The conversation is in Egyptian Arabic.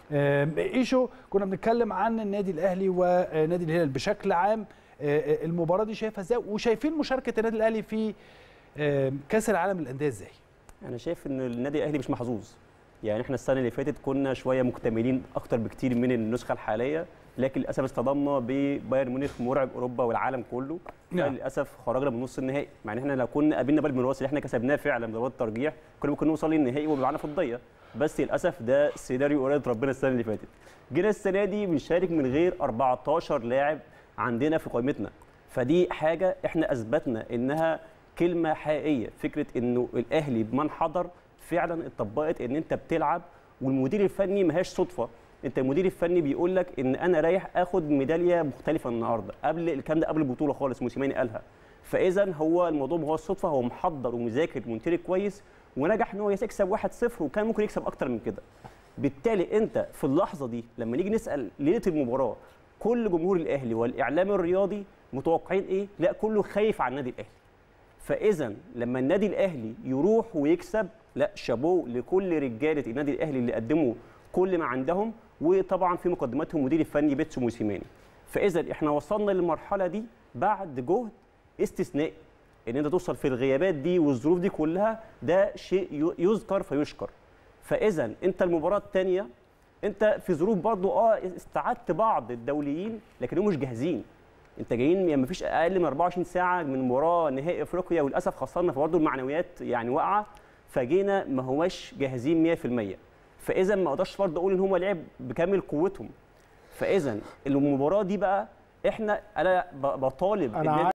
آم، ايشو كنا بنتكلم عن النادي الاهلي ونادي الهلال بشكل عام آه، المباراه دي شايفها ازاي وشايفين مشاركه النادي الاهلي في آم، كاس العالم للانديه ازاي انا شايف ان النادي الاهلي مش محظوظ يعني احنا السنه اللي فاتت كنا شويه مكتملين اكتر بكتير من النسخه الحاليه لكن للاسف اصطدمنا ببايرن ميونخ مرعب اوروبا والعالم كله نعم. للاسف خرجنا من نص النهائي مع ان احنا لو كنا قابلنا بايرن ميونخ اللي احنا كسبناه فعلا بضربات الترجيح كنا ممكن نوصل للنهائي ويبقى معانا فضيه بس للاسف ده سيناريو اراده ربنا السنه اللي فاتت جينا السنه دي بنشارك من غير 14 لاعب عندنا في قائمتنا فدي حاجه احنا اثبتنا انها كلمه حقيقيه فكره انه الاهلي بمن حضر فعلا اتطبقت ان انت بتلعب والمدير الفني ما هياش صدفه انت المدير الفني بيقول لك ان انا رايح اخد ميداليه مختلفه النهارده قبل الكلام ده قبل البطوله خالص موسيماني قالها فاذا هو الموضوع ما هو الصدفه هو محضر ومذاكر ومنتري كويس ونجح ان هو يكسب 1-0 وكان ممكن يكسب اكتر من كده بالتالي انت في اللحظه دي لما نيجي نسال ليله المباراه كل جمهور الاهلي والاعلام الرياضي متوقعين ايه لا كله خايف على النادي الاهلي فاذا لما النادي الاهلي يروح ويكسب لا شابوه لكل رجاله النادي الاهلي اللي قدموا كل ما عندهم وطبعا في مقدمتهم مدير الفني بيتسو موسيماني فاذا احنا وصلنا للمرحله دي بعد جهد استثنائي ان انت توصل في الغيابات دي والظروف دي كلها ده شيء يذكر فيشكر فاذا انت المباراه الثانيه انت في ظروف برضو اه استعدت بعض الدوليين لكنهم مش جاهزين انت جايين يعني مفيش اقل من 24 ساعه من مباراه نهائي افريقيا وللاسف خسرنا فبرضه المعنويات يعني واقعه فجينا ما هواش جاهزين 100% فاذا ما اقدرش برضه اقول ان هم لعب بكامل قوتهم فاذا المباراه دي بقى احنا انا ب- بطالب أنا النادي